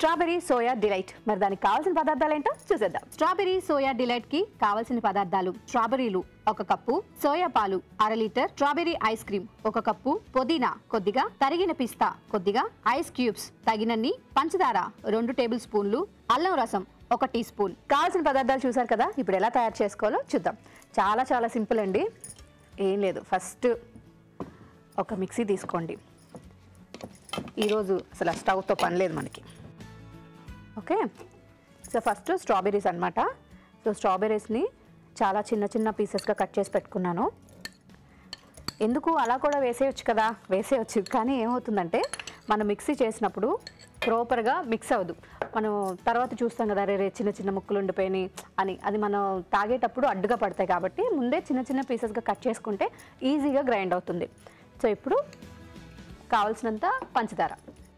strawberry soya delight మరి దానికి కావాల్సిన పదార్థాలు ఏంటో చూసేద్దాం స్ట్రాబెరీ సోయా డిలైట్ కి కావాల్సిన పదార్థాలు స్ట్రాబెరీలు ఒక కప్పు సోయా పాలు అర లీటర్ స్ట్రాబెరీ ఐస్ క్రీమ్ ఒక కప్పు పుదీనా కొద్దిగా తరిగిన పిస్తా కొద్దిగా ఐస్ క్యూబ్స్ తగినన్ని పంచదార రెండు టేబుల్ స్పూన్లు అల్లం రసం ఒక టీ స్పూన్ కావాల్సిన పదార్థాలు చూసారు కదా ఇప్పుడు ఎలా తయారు చేసుకోవాలో చూద్దాం చాలా చాలా సింపుల్ అండి ఏం లేదు ఫస్ట్ ఒక మిక్సీ తీసుకోండి ఈరోజు అసలు ఆ స్టవ్తో పని లేదు మనకి ఓకే సో ఫస్ట్ స్ట్రాబెర్రీస్ అనమాట సో స్ట్రాబెర్రీస్ని చాలా చిన్న చిన్న పీసెస్గా కట్ చేసి పెట్టుకున్నాను ఎందుకు అలా కూడా వేసేయచ్చు కదా వేసేయచ్చు కానీ ఏమవుతుందంటే మనం మిక్సీ చేసినప్పుడు ప్రాపర్గా మిక్స్ అవ్వదు మనం తర్వాత చూస్తాం కదా రే చిన్న చిన్న ముక్కలు ఉండిపోయినాయి అని అది మనం తాగేటప్పుడు అడ్డుగా పడతాయి కాబట్టి ముందే చిన్న చిన్న పీసెస్గా కట్ చేసుకుంటే ఈజీగా గ్రైండ్ అవుతుంది సో ఇప్పుడు కావాల్సినంత పంచదార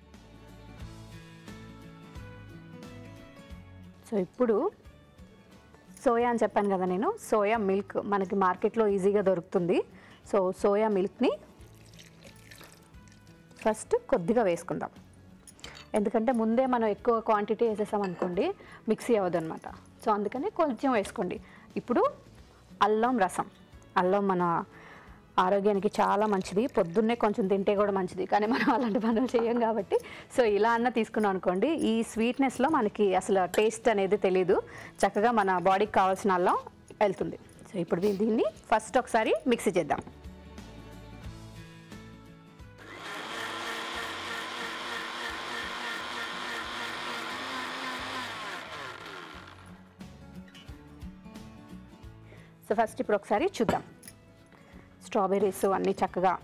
సో ఇప్పుడు సోయా అని చెప్పాను కదా నేను సోయా మిల్క్ మనకి మార్కెట్లో ఈజీగా దొరుకుతుంది సో సోయా మిల్క్ని ఫస్ట్ కొద్దిగా వేసుకుందాం ఎందుకంటే ముందే మనం ఎక్కువ క్వాంటిటీ వేసేసాం అనుకోండి మిక్సీ అవ్వదు అనమాట సో అందుకని కొంచెం వేసుకోండి ఇప్పుడు అల్లం రసం అల్లం మన ఆరోగ్యానికి చాలా మంచిది పొద్దున్నే కొంచెం తింటే కూడా మంచిది కానీ మనం అలాంటి పనులు చేయం కాబట్టి సో ఇలా అన్న తీసుకున్నాం అనుకోండి ఈ స్వీట్నెస్లో మనకి అసలు టేస్ట్ అనేది తెలీదు చక్కగా మన బాడీకి కావాల్సిన అల్లం వెళ్తుంది సో ఇప్పుడు దీ- దీన్ని ఫస్ట్ ఒకసారి మిక్సీ చేద్దాం సో ఫస్ట్ ఇప్పుడు ఒకసారి చూద్దాం స్ట్రాబెర్రీస్ అన్నీ చక్కగా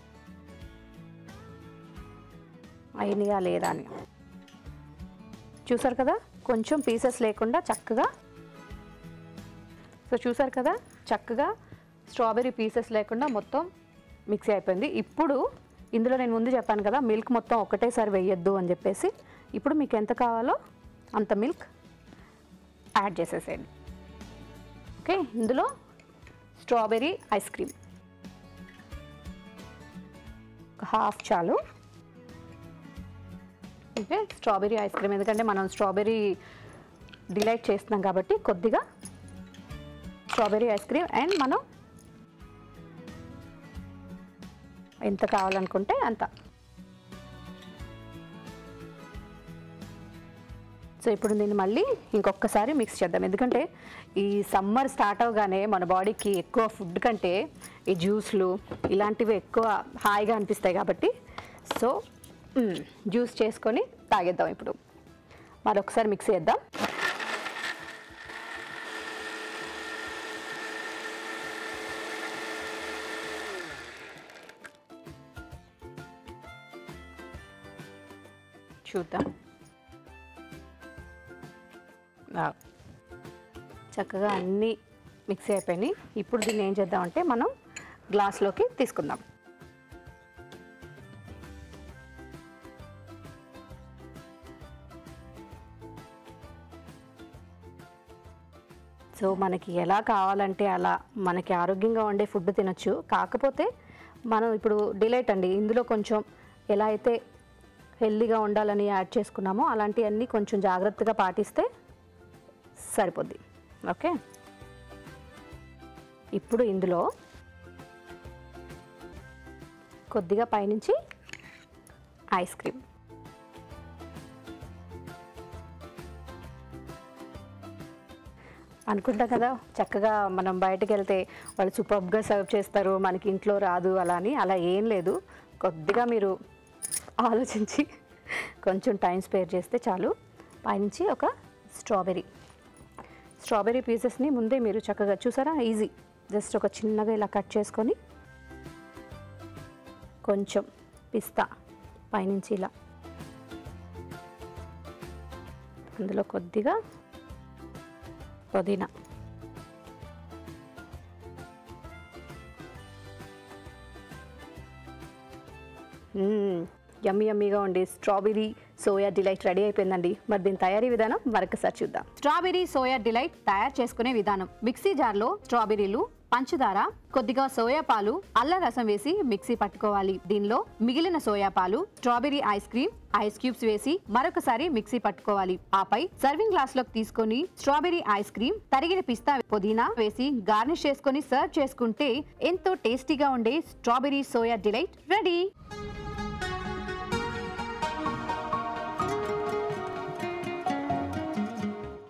అయినయా లేదా అని చూసారు కదా కొంచెం పీసెస్ లేకుండా చక్కగా సో చూసారు కదా చక్కగా స్ట్రాబెర్రీ పీసెస్ లేకుండా మొత్తం మిక్సీ అయిపోయింది ఇప్పుడు ఇందులో నేను ముందు చెప్పాను కదా మిల్క్ మొత్తం ఒకటేసారి వేయొద్దు అని చెప్పేసి ఇప్పుడు మీకు ఎంత కావాలో అంత మిల్క్ యాడ్ చేసేసేయండి ఓకే ఇందులో స్ట్రాబెర్రీ ఐస్ క్రీమ్ ఒక హాఫ్ చాలు ఓకే స్ట్రాబెర్రీ ఐస్ క్రీమ్ ఎందుకంటే మనం స్ట్రాబెర్రీ డిలైట్ చేస్తున్నాం కాబట్టి కొద్దిగా స్ట్రాబెర్రీ ఐస్ క్రీమ్ అండ్ మనం ఎంత కావాలనుకుంటే అంత సో ఇప్పుడు దీన్ని మళ్ళీ ఇంకొకసారి మిక్స్ చేద్దాం ఎందుకంటే ఈ సమ్మర్ స్టార్ట్ అవగానే మన బాడీకి ఎక్కువ ఫుడ్ కంటే ఈ జ్యూస్లు ఇలాంటివి ఎక్కువ హాయిగా అనిపిస్తాయి కాబట్టి సో మ్, జ్యూస్ చేసుకొని తాగేద్దాం ఇప్పుడు మరొకసారి మిక్స్ చేద్దాం చూద్దాం ఆ, చక్కగా అన్నీ మిక్స్ అయిపోయినాయి ఇప్పుడు దీన్ని ఏం చేద్దామంటే మనం గ్లాస్లోకి తీసుకుందాం సో మనకి ఎలా కావాలంటే అలా మనకి ఆరోగ్యంగా ఉండే ఫుడ్ తినొచ్చు కాకపోతే మనం ఇప్పుడు డిలైట్ అండి ఇందులో కొంచెం ఎలా అయితే హెల్దీగా ఉండాలని యాడ్ చేసుకున్నామో అలాంటివన్నీ కొంచెం జాగ్రత్తగా పాటిస్తే సరిపోద్ది ఓకే ఇప్పుడు ఇందులో కొద్దిగా పైనుంచి ఐస్ క్రీమ్ అనుకుంటాం కదా చక్కగా మనం బయటకు వెళ్తే వాళ్ళు సూపర్గా సర్వ్ చేస్తారు మనకి ఇంట్లో రాదు అలా అని అలా ఏం లేదు కొద్దిగా మీరు ఆలోచించి కొంచెం టైం స్పేర్ చేస్తే చాలు పైనుంచి ఒక స్ట్రాబెర్రీ స్ట్రాబెర్రీ పీసెస్ని ముందే మీరు చక్కగా చూసారా ఈజీ జస్ట్ ఒక చిన్నగా ఇలా కట్ చేసుకొని కొంచెం పిస్తా పైనుంచి ఇలా అందులో కొద్దిగా పుదీనా యమ్మీ యమ్మీగా ఉండే స్ట్రాబెరీ సోయా డిలైట్ రెడీ అయిపోయిందండి మరి దీని తయారీ విధానం మరొకసారి చూద్దాం స్ట్రాబెరీ సోయా డిలైట్ తయారు చేసుకునే విధానం మిక్సీ జార్లో స్ట్రాబెరీలు పంచదార కొద్దిగా సోయా పాలు అల్లం రసం వేసి మిక్సీ పట్టుకోవాలి దీనిలో మిగిలిన సోయా పాలు strawberry ice cream ice cubes వేసి మరొకసారి మిక్సీ పట్టుకోవాలి ఆపై సర్వింగ్ గ్లాస్ లోకి తీసుకొని స్ట్రాబెరీ ఐస్ క్రీమ్ తరిగిన పిస్తా పుదీనా వేసి గార్నిష్ చేసుకొని సర్వ్ చేసుకుంటే ఎంతో టేస్టీగా ఉండే స్ట్రాబెరీ సోయా డిలైట్ రెడీ